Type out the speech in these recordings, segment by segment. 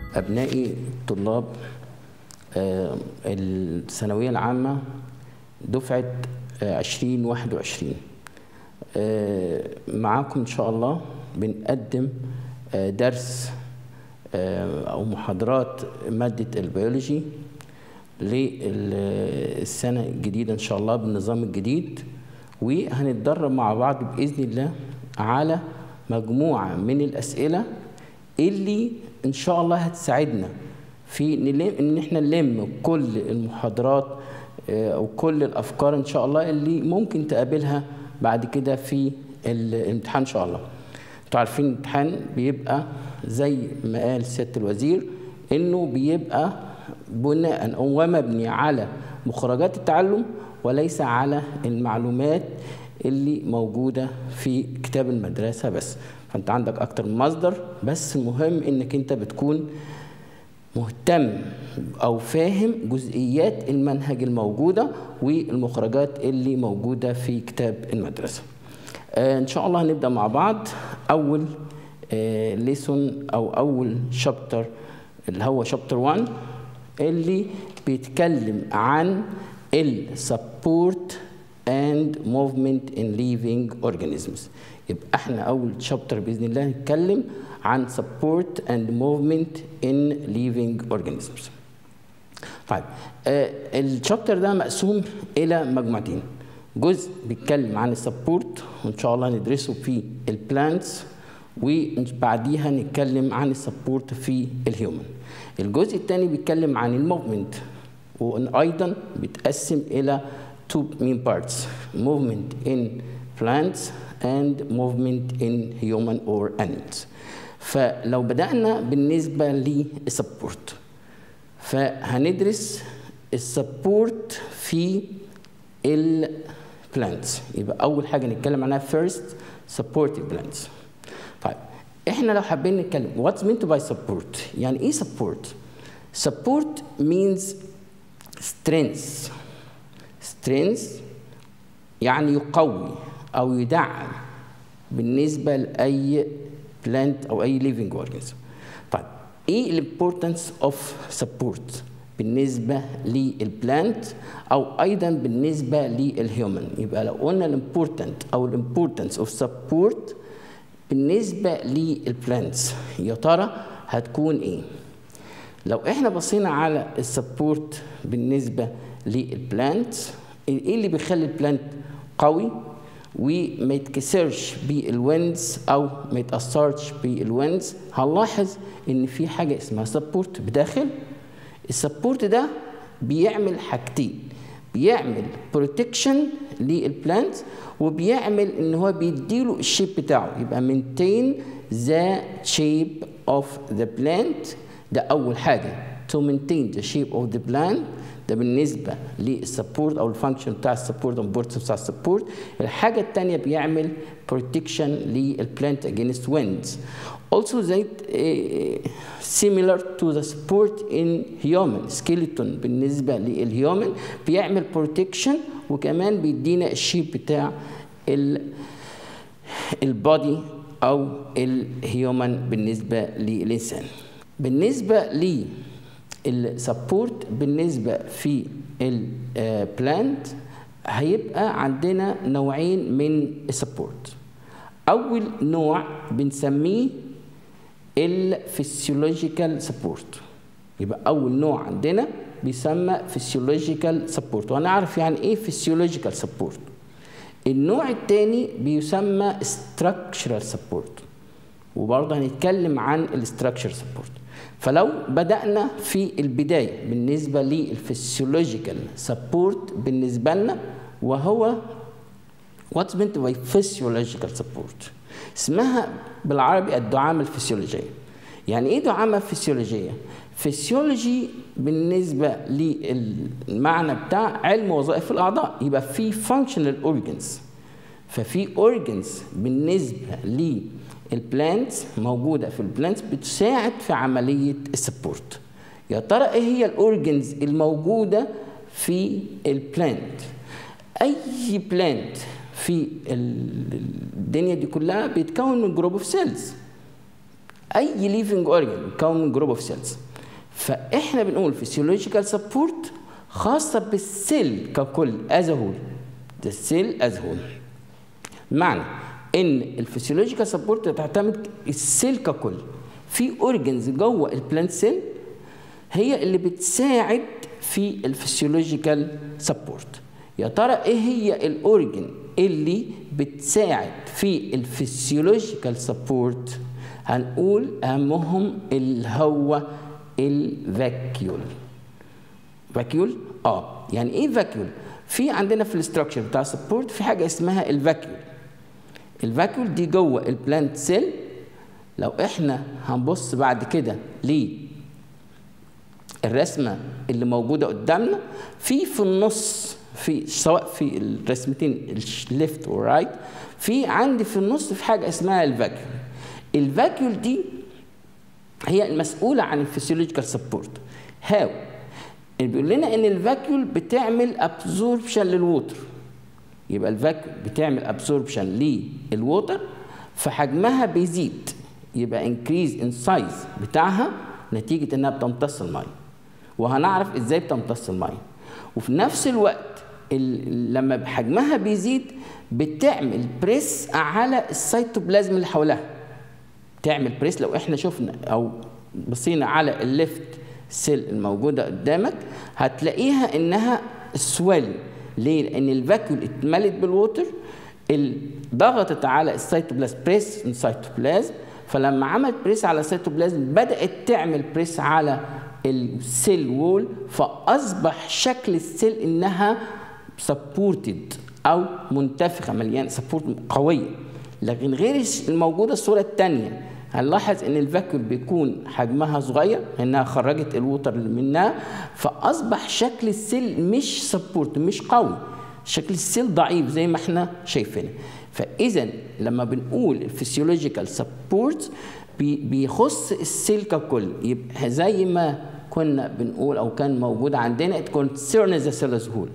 أبنائي طلاب آه، الثانوية العامة دفعة آه، 2021 آه، معاكم إن شاء الله بنقدم آه، درس آه، أو محاضرات مادة البيولوجي للسنة الجديدة إن شاء الله بالنظام الجديد وهنتدرب مع بعض بإذن الله على مجموعة من الأسئلة اللي إن شاء الله هتساعدنا في نلم إن إحنا نلم كل المحاضرات آه، أو كل الأفكار إن شاء الله اللي ممكن تقابلها بعد كده في الامتحان إن شاء الله. انتوا عارفين الامتحان بيبقى زي ما قال سيادة الوزير إنه بيبقى بناء أو مبني على مخرجات التعلم وليس على المعلومات اللي موجودة في كتاب المدرسة بس فأنت عندك أكتر من مصدر بس المهم إنك أنت بتكون مهتم أو فاهم جزئيات المنهج الموجودة والمخرجات اللي موجودة في كتاب المدرسة آه إن شاء الله هنبدأ مع بعض أول آه ليسون أو أول شابتر اللي هو شابتر 1 اللي بيتكلم عن السبورت اند موفمنت ان ليفينج اورجانيزمز يبقى احنا اول شابتر باذن الله هنتكلم عن support and movement in living organisms طيب آه الشابتر ده مقسوم الى مجموعتين جزء بيتكلم عن السبورت وان شاء الله ندرسه في البلانتس وبعديها نتكلم عن السبورت في الهيومن الجزء الثاني بيتكلم عن الموفمنت وايضا بيتقسم الى two main parts movement in plants and movement in human or animals فلو بدأنا بالنسبة للسبورت فهندرس السبورت في البلانتس يبقى أول حاجة نتكلم عنها first supportive plants طيب احنا لو حابين نتكلم what's meant by support يعني ايه support support means strength strength يعني يقوي او يدعم بالنسبه لاي بلانت او اي ليفنج اورجانيزم طيب ايه الامبورتنس اوف سبورت بالنسبه للبلانت او ايضا بالنسبه للهيومن يبقى لو قلنا الامبورتنت او الامبورتنس اوف سبورت بالنسبه للبلانتس يا ترى هتكون ايه لو احنا بصينا على السبورت بالنسبه للبلانت ايه اللي بيخلي البلانت قوي وما يتكسرش بالويندز او ما يتاثرش بالويندز هنلاحظ ان في حاجه اسمها سبورت بداخل السبورت ده بيعمل حاجتين بيعمل بروتكشن للبلانت وبيعمل ان هو بيديله الشيب بتاعه يبقى maintain the shape of the plant ده اول حاجه to maintain the shape of the plant ده بالنسبه للسبورت او الفانكشن بتاع السبورت الامبورتنس بتاع السبورت الحاجه الثانيه بيعمل protection للبلانت against winds also they uh, similar to the support in human skeleton بالنسبه للهيومن بيعمل protection وكمان بيدينا الشيب بتاع البودي او الهيومن بالنسبه للانسان بالنسبه للسبورت بالنسبه في البلانت هيبقى عندنا نوعين من السبورت اول نوع بنسميه الفسيولوجيكال سبورت يبقى اول نوع عندنا بيسمى فسيولوجيكال سبورت وهنعرف يعني ايه فسيولوجيكال سبورت النوع الثاني بيسمى structural سبورت وبرضه هنتكلم عن الاستراكشر سبورت فلو بدأنا في البداية بالنسبة للفسيولوجيكال سبورت بالنسبة لنا وهو what's meant by physiological support اسمها بالعربي الدعامة الفسيولوجية يعني ايه دعامة فسيولوجية؟ فسيولوجي بالنسبة للمعنى بتاع علم وظائف الأعضاء يبقى في functional organs ففي organs بالنسبة للبلانتس موجودة في البلانتس بتساعد في عملية السبورت يا ترى ايه هي الاورجنز الموجودة في البلانت اي بلانت في الدنيا دي كلها بيتكون من جروب اوف سيلز اي ليفنج اورجان بيتكون من جروب اوف سيلز فاحنا بنقول فيسيولوجيكال سبورت خاصه بالسيل ككل از هول ذا سيل از هول معنى ان الفسيولوجيكال سبورت تعتمد السيل ككل في اورجنز جوه البلانت سيل هي اللي بتساعد في الفسيولوجيكال سبورت يا ترى ايه هي الاورجن اللي بتساعد في الفسيولوجيكال سبورت هنقول اهمهم اللي هو الفاكيول فاكيول اه يعني ايه فاكيول في عندنا في الاستراكشر بتاع السبورت في حاجه اسمها الفاكيول الفاكيول دي جوه البلانت سيل لو احنا هنبص بعد كده للرسمه اللي موجوده قدامنا في في النص في سواء في الرسمتين الليفت ورايت في عندي في النص في حاجه اسمها الفاكيول الفاكيول دي هي المسؤوله عن الفسيولوجيكال سبورت هاو بيقول لنا ان الفاكيول بتعمل ابزوربشن للووتر يبقى الفاكيول بتعمل ابزوربشن للووتر فحجمها بيزيد يبقى انكريز ان سايز بتاعها نتيجه انها بتمتص الميه وهنعرف ازاي بتمتص الميه وفي نفس الوقت لما حجمها بيزيد بتعمل بريس على السيتوبلازم اللي حولها تعمل بريس لو احنا شفنا او بصينا على الليفت سيل الموجوده قدامك هتلاقيها انها سويل ليه؟ لان الفاكيول اتملت بالووتر ضغطت على السيتوبلازم بريس السيتوبلازم فلما عملت بريس على السيتوبلازم بدات تعمل بريس على السيل وول فاصبح شكل السيل انها سبورتد او منتفخه مليانه سبورت قويه لكن غير الموجوده الصوره الثانيه هنلاحظ ان الفاكيول بيكون حجمها صغير انها خرجت الوتر اللي منها فاصبح شكل السيل مش سبورت مش قوي شكل السيل ضعيف زي ما احنا شايفين فاذا لما بنقول الفسيولوجيكال سبورت بيخص السيل ككل يبقى زي ما كنا بنقول او كان موجود عندنا it concerns the cell as whole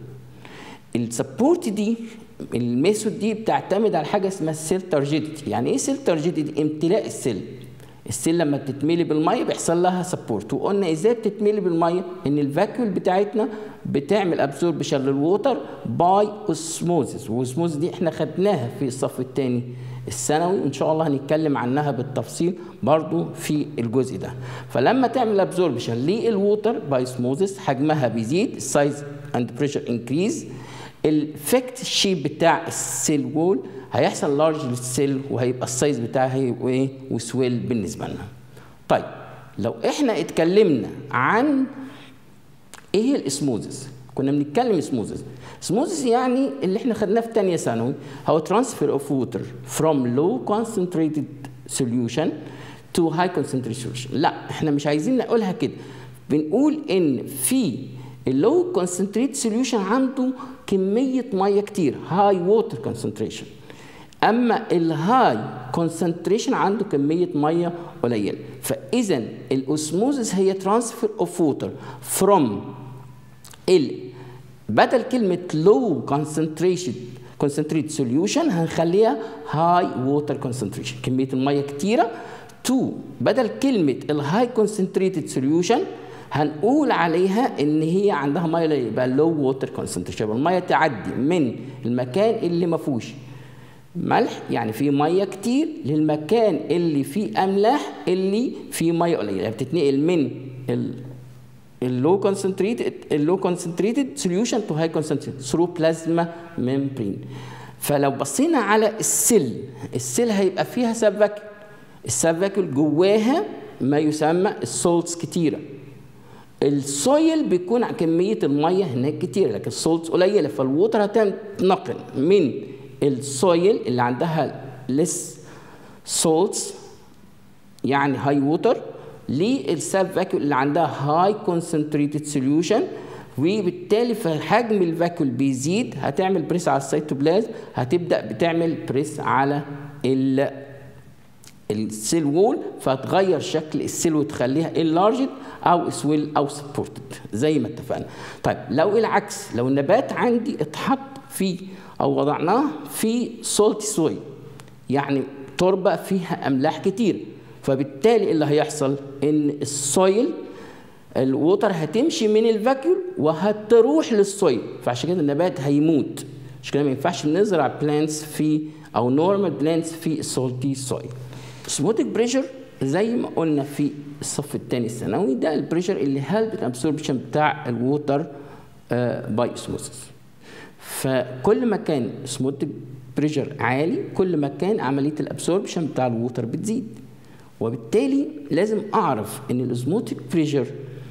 السبورت دي الميثود دي بتعتمد على حاجه اسمها السيل تارجيتي يعني ايه سيل تارجيتي امتلاء السيل السيل لما بتتملي بالميه بيحصل لها سبورت وقلنا ازاي بتتملي بالميه ان الفاكيول بتاعتنا بتعمل ابزوربشن للووتر باي اوسموزيس واوسموزيس دي احنا خدناها في الصف الثاني الثانوي وان شاء الله هنتكلم عنها بالتفصيل برضو في الجزء ده فلما تعمل ابزوربشن للووتر باي اوسموزيس حجمها بيزيد السايز اند بريشر انكريز الفكت شيب بتاع السيل وول هيحصل لارج للسيل وهيبقى السايز بتاعها هيبقى ايه وسويل بالنسبه لنا. طيب لو احنا اتكلمنا عن ايه هي الاسموزس؟ كنا بنتكلم اسموزس. اسموزس يعني اللي احنا خدناه في ثانيه ثانوي هو ترانسفير اوف ووتر فروم لو كونسنتريتد سوليوشن تو هاي كونسنتريتد سوليوشن. لا احنا مش عايزين نقولها كده. بنقول ان في اللو كونسنتريت سوليوشن عنده كميه ميه كتير هاي ووتر كونسنتريشن اما الهاي كونسنتريشن عنده كميه ميه قليله فاذا الاوسموزس هي ترانسفير اوف ووتر فروم ال بدل كلمه لو كونسنتريشن كونسنتريت سوليوشن هنخليها هاي ووتر كونسنتريشن كميه الميه كتيره تو بدل كلمه الهاي كونسنتريتد سوليوشن هنقول عليها ان هي عندها ميه يبقى لو ووتر كونسنتريشن الميه تعدي من المكان اللي ما فيهوش ملح يعني فيه ميه كتير للمكان اللي فيه املاح اللي فيه ميه قليله يعني بتتنقل من اللو كونسنتريتد اللو كونسنتريتد سوليوشن تو هاي كونسنتريتد ثرو بلازما ممبرين فلو بصينا على السيل السيل هيبقى فيها سبك السبكل جواها ما يسمى السولتس كتيره السويل بيكون كميه الميه هناك كتير لكن السولتس قليله فالووتر هتنقل من السويل اللي عندها لس سولتس يعني هاي ووتر للساب فاكيول اللي عندها هاي كونسنتريتد سوليوشن وبالتالي فحجم الفاكيول بيزيد هتعمل بريس على السيتوبلازم هتبدا بتعمل بريس على ال السيل وول فتغير شكل السيل وتخليها انلارجد او سويل او سبورتد زي ما اتفقنا طيب لو العكس لو النبات عندي اتحط في او وضعناه في سولت سويل يعني تربه فيها املاح كتير فبالتالي اللي هيحصل ان السويل الووتر هتمشي من الفاكيول وهتروح للسويل فعشان كده النبات هيموت عشان كده ما ينفعش نزرع بلانتس في او نورمال بلانتس في السولتي سويل اسموتيك بريشر زي ما قلنا في الصف الثاني الثانوي ده البريشر اللي هيلب الابسوربشن بتاع الووتر باي اسموسيس فكل ما كان اسموتيك بريشر عالي كل ما كان عمليه الابسوربشن بتاع الووتر بتزيد وبالتالي لازم اعرف ان الاسموتيك بريشر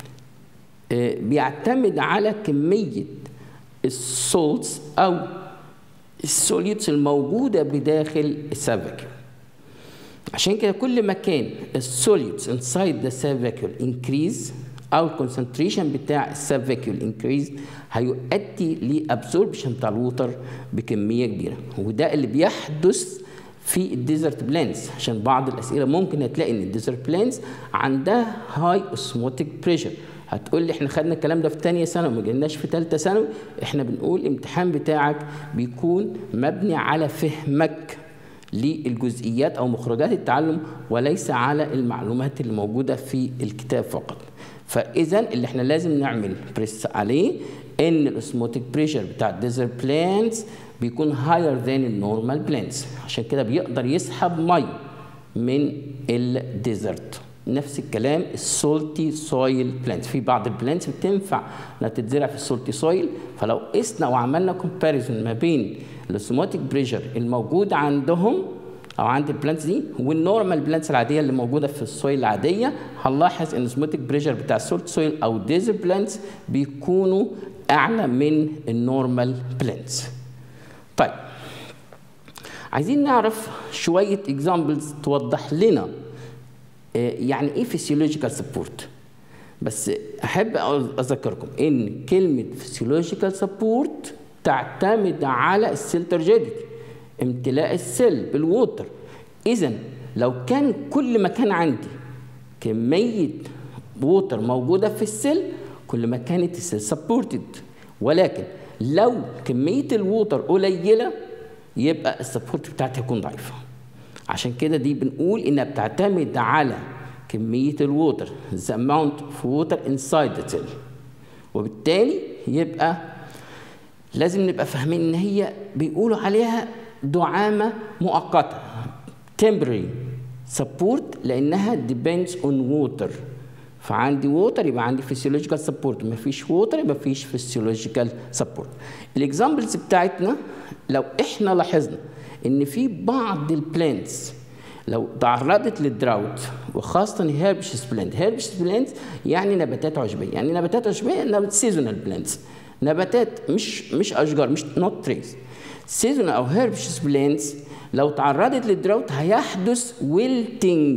بيعتمد على كميه السولتس او السوليوتس الموجوده بداخل السافيكل عشان كده كل ما كان السوليوتس انسايد ذا سافيكل انكريز او الكونسنتريشن بتاع السافيكل انكريز هيؤدي لابسوربشن بتاع الووتر بكميه كبيره وده اللي بيحدث في الديزرت بلانس عشان بعض الاسئله ممكن هتلاقي ان الديزرت بلانس عندها هاي اوسموتيك بريشر هتقول لي احنا خدنا الكلام ده في ثانيه ثانوي وما جالناش في ثالثه ثانوي احنا بنقول الامتحان بتاعك بيكون مبني على فهمك للجزئيات او مخرجات التعلم وليس على المعلومات اللي موجوده في الكتاب فقط فاذا اللي احنا لازم نعمل بريس عليه ان الاسموتيك بريشر بتاع الديزر بلانتس بيكون هاير ذان النورمال بلانتس عشان كده بيقدر يسحب مي من الديزرت نفس الكلام السولتي سويل بلانتس في بعض البلانتس بتنفع انها تتزرع في السولتي سويل فلو قسنا وعملنا كومباريزون ما بين الاسموتيك بريشر الموجود عندهم او عند البلانتس دي والنورمال بلانتس العاديه اللي موجوده في السويل العاديه هنلاحظ ان الاسموتيك بريشر بتاع السولت سويل او ديزر بلانتس بيكونوا اعلى من النورمال بلانتس طيب عايزين نعرف شويه اكزامبلز توضح لنا يعني ايه فيسيولوجيكال سبورت بس احب اذكركم ان كلمه فيسيولوجيكال سبورت تعتمد على السيل ترجيديتي امتلاء السيل بالووتر اذا لو كان كل ما كان عندي كميه ووتر موجوده في السيل كل ما كانت السيل سبورتد ولكن لو كميه الووتر قليله يبقى السبورت بتاعتي هيكون ضعيفه عشان كده دي بنقول انها بتعتمد على كميه الووتر the amount of water inside the cell وبالتالي يبقى لازم نبقى فاهمين ان هي بيقولوا عليها دعامه مؤقته temporary support لانها depends on water فعندي ووتر يبقى عندي فيسيولوجيكال سبورت مفيش ووتر يبقى مفيش فيسيولوجيكال سبورت الاكزامبلز بتاعتنا لو احنا لاحظنا ان في بعض البلانتس لو تعرضت للدراوت وخاصة هيربشس بلانت هيربشس بلانت يعني نباتات عشبية يعني نباتات عشبية نبات سيزونال بلانتس نباتات مش مش أشجار مش نوت تريز سيزونال أو هيربشس بلانتس لو تعرضت للدراوت هيحدث ويلتنج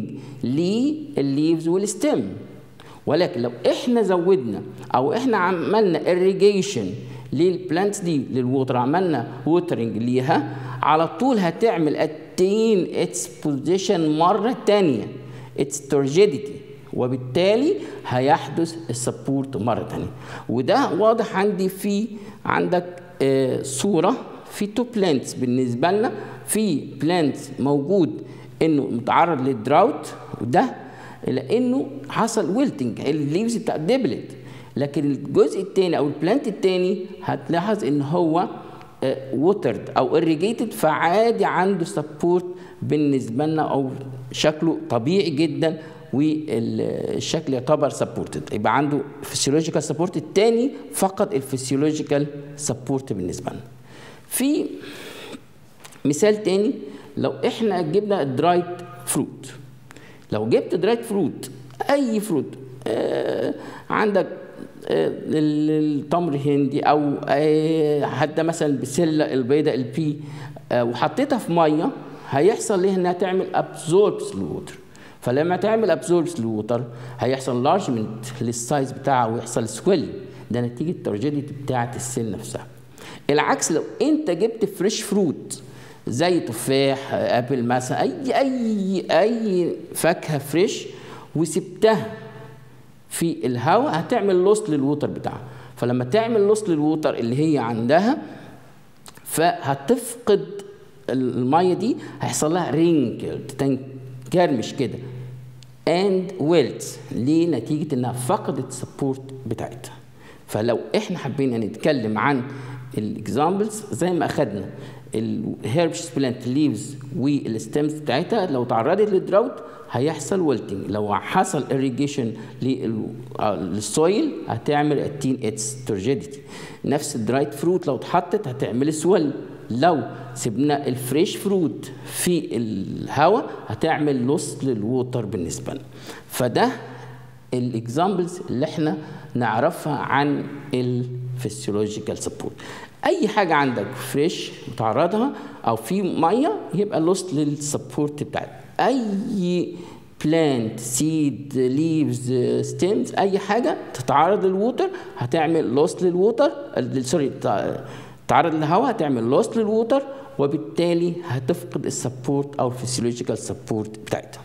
للليفز والستيم ولكن لو احنا زودنا او احنا عملنا irrigation للبلانتس دي للووتر عملنا ووترنج ليها على طول هتعمل اتين اتس بوزيشن مره تانية اتس تورجيديتي وبالتالي هيحدث السبورت مره تانية وده واضح عندي في عندك آه صوره في تو بلانتس بالنسبه لنا في بلانت موجود انه متعرض للدراوت وده لانه حصل ويلتنج الليفز بتاع ديبلت لكن الجزء الثاني او البلانت الثاني هتلاحظ ان هو ووترد او irrigated فعادي عنده سبورت بالنسبه لنا او شكله طبيعي جدا والشكل يعتبر سبورتد يبقى عنده فيسيولوجيكال سبورت الثاني فقط الفسيولوجيكال سبورت بالنسبه لنا في مثال تاني لو احنا جبنا درايت فروت لو جبت درايت فروت اي فروت آه عندك آه التمر هندي او آه حتى مثلا بسله البيضاء البي آه وحطيتها في ميه هيحصل ليه انها تعمل ابزوربس للوتر فلما تعمل ابزوربس للوتر هيحصل لارجمنت للسايز بتاعها ويحصل سويل ده نتيجه الترجيديتي بتاعه السيل نفسها العكس لو انت جبت فريش فروت زي تفاح ابل مثلا اي اي اي فاكهه فريش وسبتها في الهواء هتعمل لوس للوتر بتاعها فلما تعمل لوس للوتر اللي هي عندها فهتفقد الميه دي هيحصل لها رينكل تنكرمش كده and wilts ليه نتيجة انها فقدت السبورت بتاعتها فلو احنا حبينا نتكلم عن الاكزامبلز زي ما اخدنا الهيربش سبلانت ليفز والستمز بتاعتها لو تعرضت للدراوت هيحصل ويلتنج لو حصل irrigation للسويل هتعمل التين اتس ترجيديتي نفس الدرايت فروت لو اتحطت هتعمل سويل لو سيبنا الفريش فروت في الهواء هتعمل لوس للووتر بالنسبه لنا فده الاكزامبلز اللي احنا نعرفها عن الفسيولوجيكال سبورت اي حاجه عندك فريش متعرضها او في ميه يبقى لوست للسبورت بتاعتها اي بلانت سيد ليفز ستيمز اي حاجه تتعرض للووتر هتعمل لوست للووتر سوري تعرض للهواء هتعمل لوست للووتر وبالتالي هتفقد السبورت او الفسيولوجيكال سبورت بتاعتها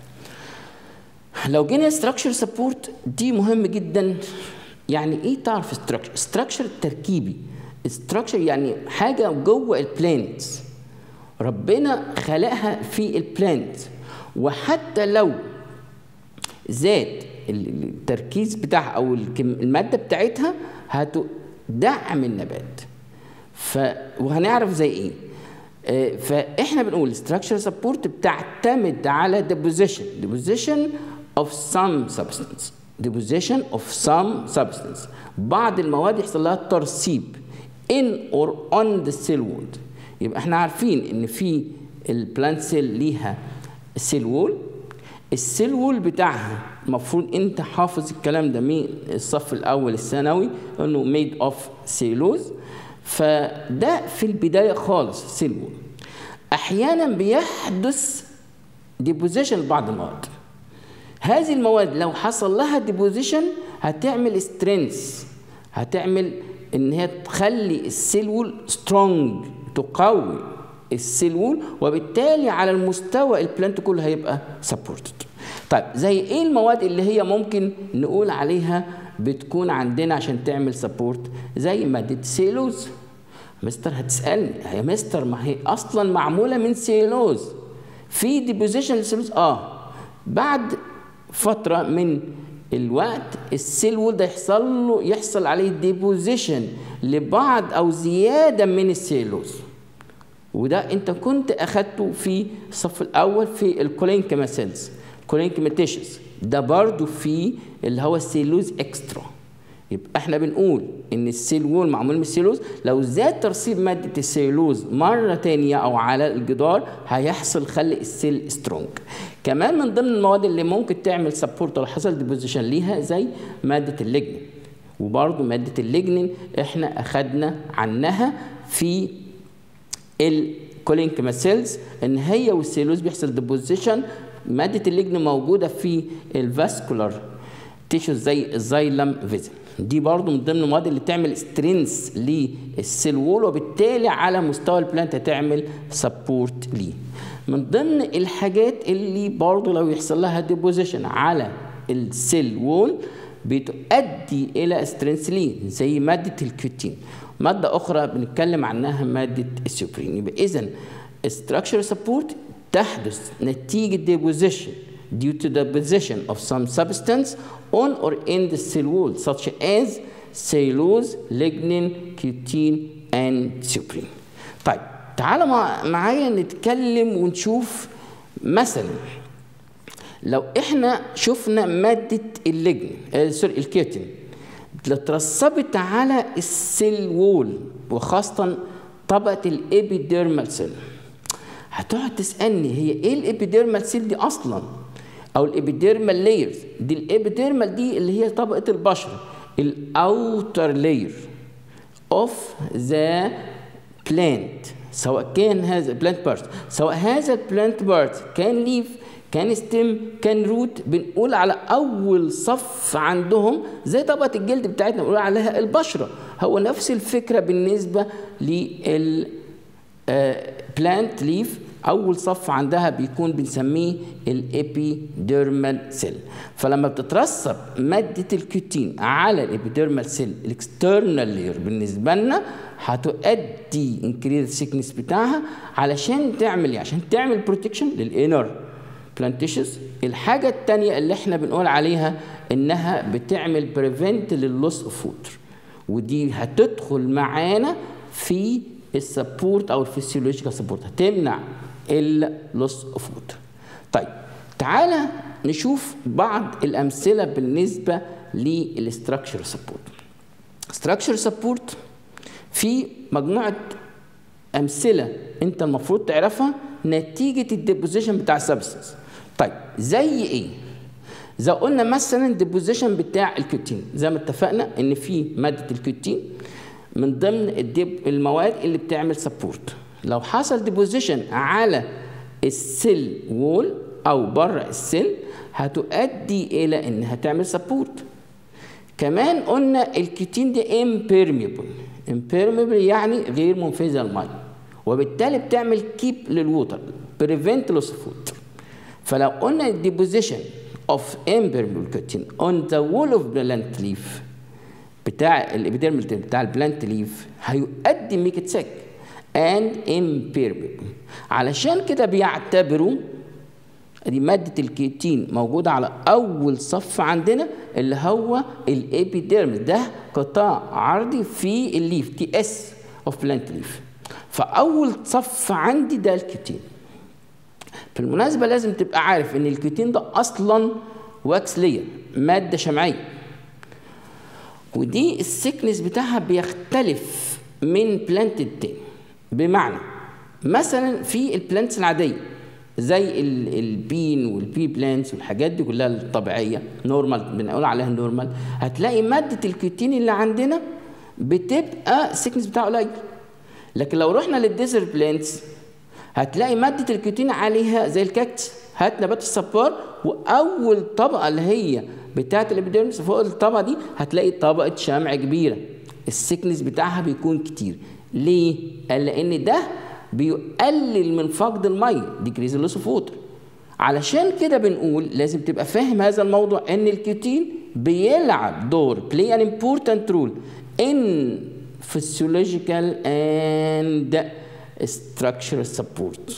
لو جينا ستراكشر سبورت دي مهم جدا يعني ايه تعرف ستراكشر ستراكشر تركيبي ستراكشر يعني حاجه جوه البلانت ربنا خلقها في البلانت وحتى لو زاد التركيز بتاعها او الماده بتاعتها هتدعم النبات ف وهنعرف زي ايه آه فاحنا بنقول structure support بتعتمد على deposition deposition of some substance deposition of some substance بعض المواد يحصل لها ترسيب in or on the cell wall يبقى احنا عارفين ان في البلانت سيل ليها سيل وول السيل وول بتاعها المفروض انت حافظ الكلام ده من الصف الاول الثانوي انه ميد اوف سيلوز فده في البدايه خالص سيل وول احيانا بيحدث ديبوزيشن لبعض المواد هذه المواد لو حصل لها ديبوزيشن هتعمل سترينث هتعمل ان هي تخلي السيل وول سترونج تقوي السيل وول وبالتالي على المستوى البلانت كله هيبقى سبورتد طيب زي ايه المواد اللي هي ممكن نقول عليها بتكون عندنا عشان تعمل سبورت زي ماده سيلوز مستر هتسالني يا مستر ما هي اصلا معموله من سيلوز في ديبوزيشن للسيلوز اه بعد فتره من الوقت السيل وول ده يحصل له يحصل عليه ديبوزيشن لبعض او زياده من السيلوز وده انت كنت اخدته في الصف الاول في الكولينكما سيلز كولينكما تيشز ده برضو في اللي هو السيلوز اكسترا يبقى احنا بنقول ان السيل وول معمول من السيلوز لو زاد ترسيب ماده السيلوز مره تانية او على الجدار هيحصل خلق السيل سترونج كمان من ضمن المواد اللي ممكن تعمل سبورت لو حصل ديبوزيشن ليها زي ماده الليجنين وبرضو ماده الليجنين احنا اخدنا عنها في الكولينكما سيلز ان هي والسيلوز بيحصل ديبوزيشن ماده الليجن موجوده في الفاسكولار تيشوز زي الزايلم فيزن دي برضو من ضمن المواد اللي تعمل سترينس للسيل وول وبالتالي على مستوى البلانت هتعمل سبورت ليه من ضمن الحاجات اللي برضو لو يحصل لها ديبوزيشن على السيل وول بتؤدي الى سترينس ليه زي ماده الكيوتين ماده اخرى بنتكلم عنها ماده السوبرين يبقى اذا structure support تحدث نتيجه deposition due to the position of some substance on or in the cell wall such as cellulose, lignin, cutin and suberin. طيب تعالى مع معايا نتكلم ونشوف مثلا لو احنا شفنا ماده الليجن آه سوري الكيوتين اللي اترسبت على السيل وول وخاصه طبقه الابيديرمال سيل هتقعد تسالني هي ايه الابيديرمال سيل دي اصلا او الابيديرمال لايرز دي الابيديرمال دي اللي هي طبقه البشره الاوتر لاير اوف ذا بلانت سواء كان هذا بلانت بارت سواء هذا البلانت بارت كان ليف كان ستيم كان روت بنقول على اول صف عندهم زي طبقه الجلد بتاعتنا بنقول عليها البشره هو نفس الفكره بالنسبه لل بلانت ليف اول صف عندها بيكون بنسميه الابيديرمال سيل فلما بتترسب ماده الكيوتين على الابيديرمال سيل الاكسترنال لير بالنسبه لنا هتؤدي انكريز السيكنس بتاعها علشان تعمل ايه عشان تعمل بروتكشن للانر بلانت تيشوز الحاجه الثانيه اللي احنا بنقول عليها انها بتعمل بريفنت لللوس اوف ووتر ودي هتدخل معانا في السبورت او الفسيولوجيكال سبورت هتمنع اللوس اوف ووتر طيب تعالى نشوف بعض الامثله بالنسبه للستراكشر سبورت ستراكشر سبورت في مجموعه امثله انت المفروض تعرفها نتيجه الديبوزيشن بتاع السبستنس طيب زي ايه زي قلنا مثلا الديبوزيشن بتاع الكيوتين زي ما اتفقنا ان في ماده الكيوتين من ضمن الديب المواد اللي بتعمل سبورت لو حصل ديبوزيشن على السيل وول او بره السيل هتؤدي الى انها تعمل سبورت كمان قلنا الكيتين ده امبيرميبل امبيرميبل يعني غير منفذه للميه وبالتالي بتعمل كيب للووتر بريفنت لوس اوف ووتر فلو قلنا الديبوزيشن اوف امبيرميبل كيتين اون ذا وول اوف بلانت ليف بتاع الابيديرمال بتاع البلانت ليف هيؤدي ميك ات سيك اند امبيرميبل علشان كده بيعتبروا دي مادة الكيتين موجودة على أول صف عندنا اللي هو الإبيديرمس ده قطاع عرضي في الليف تي اس اوف بلانت ليف فأول صف عندي ده الكيتين بالمناسبة لازم تبقى عارف إن الكيتين ده أصلا واكس لير مادة شمعية ودي السكنس بتاعها بيختلف من بلانت التاني بمعنى مثلا في البلانتس العاديه زي البين والبي بلانتس والحاجات دي كلها الطبيعيه نورمال بنقول عليها نورمال هتلاقي ماده الكيوتين اللي عندنا بتبقى السكنس بتاعه قليل لكن لو رحنا للديزر بلانتس هتلاقي ماده الكيوتين عليها زي الكاكتس هات نبات الصبار واول طبقه اللي هي بتاعه الابيديرمس فوق الطبقه دي هتلاقي طبقه شمع كبيره السكنس بتاعها بيكون كتير ليه؟ قال لان ده بيقلل من فقد الميه ديكريز لوس اوف ووتر علشان كده بنقول لازم تبقى فاهم هذا الموضوع ان الكيوتين بيلعب دور بلاي ان امبورتنت رول ان physiological and structural support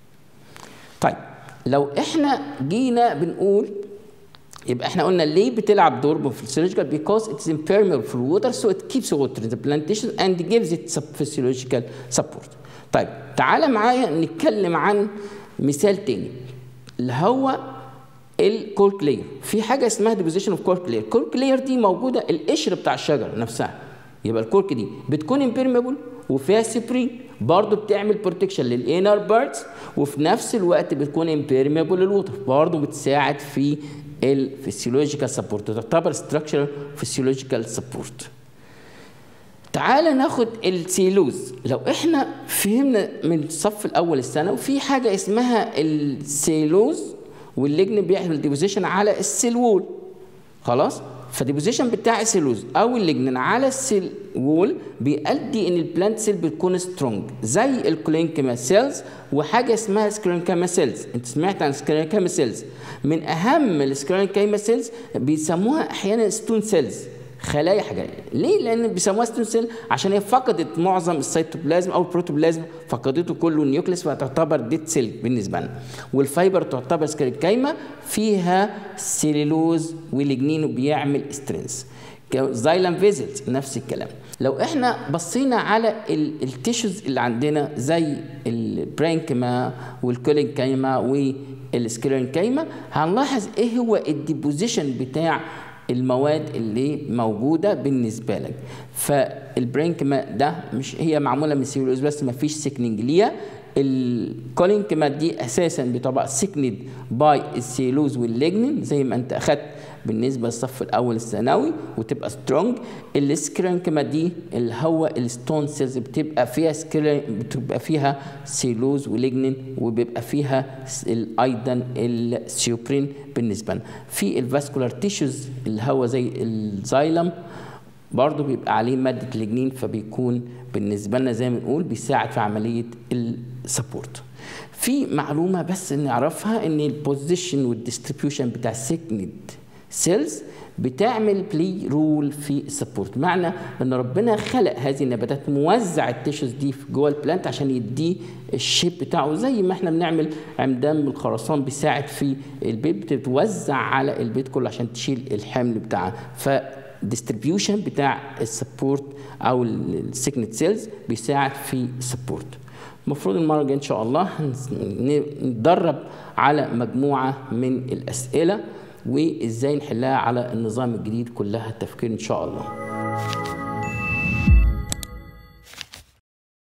طيب لو احنا جينا بنقول يبقى احنا قلنا ليه بتلعب دور في physiological because it's impermeable for water so it keeps water in the plantation and gives it physiological support طيب تعالى معايا نتكلم عن مثال تاني اللي هو الكورك لاير في حاجه اسمها ديبوزيشن اوف كورك لاير الكورك لاير دي موجوده القشر بتاع الشجره نفسها يبقى الكورك دي بتكون امبيرميبل وفيها سبرين برضه بتعمل بروتكشن للانر بيردز وفي نفس الوقت بتكون امبيرميبل للوتر برضه بتساعد في الفسيولوجيكال سبورت تعتبر ستراكشر فسيولوجيكال سبورت تعال ناخد السيلوز لو احنا فهمنا من الصف الاول السنه وفي حاجه اسمها السيلوز واللجن بيعمل ديبوزيشن على السيل وول خلاص فالديبوزيشن بتاع السيلوز او اللجنين على السيل وول بيؤدي ان البلانت سيل بتكون سترونج زي الكلينكما سيلز وحاجه اسمها سكرينكاما سيلز انت سمعت عن سكرينكاما سيلز من اهم السكرينكاما سيلز بيسموها احيانا ستون سيلز خلايا حاجات ليه لان بيسموها ستون سيل عشان هي فقدت معظم السيتوبلازم او البروتوبلازم فقدته كله النيوكليس فتعتبر ديت سيل بالنسبه لنا والفايبر تعتبر سكرينكايما فيها سيلولوز ولجنين وبيعمل سترينز زايلم فيزلز نفس الكلام لو احنا بصينا على التيشوز اللي عندنا زي البرانكما والكولينكايما والسكرينكايما هنلاحظ ايه هو الديبوزيشن بتاع المواد اللي موجوده بالنسبه لك فالبرينكما ده مش هي معموله من سيلولوز بس ما فيش سيكننج ليها الكولينكما دي اساسا بتبقى سيكند باي السيلوز والليجنين زي ما انت اخدت بالنسبه للصف الاول الثانوي وتبقى سترونج السكرينكما دي اللي هو الستون سيلز بتبقى فيها سكرين بتبقى فيها سيلوز وليجنين وبيبقى فيها ايضا السيوبرين بالنسبه لنا في الفاسكولار تيشوز اللي هو زي الزايلم برضه بيبقى عليه ماده ليجنين فبيكون بالنسبه لنا زي ما بنقول بيساعد في عمليه السبورت في معلومه بس نعرفها ان البوزيشن والديستريبيوشن بتاع سيكند سيلز بتعمل بلي رول في السبورت معنى ان ربنا خلق هذه النباتات موزع التيشوز دي في جوه البلانت عشان يديه الشيب بتاعه زي ما احنا بنعمل عمدان من الخرسان بيساعد في البيت بتتوزع على البيت كله عشان تشيل الحمل بتاعها ف الديستريبيوشن بتاع السبورت او السيجنت سيلز بيساعد في السبورت المفروض المره الجايه ان شاء الله نتدرب على مجموعه من الاسئله وازاي نحلها على النظام الجديد كلها التفكير ان شاء الله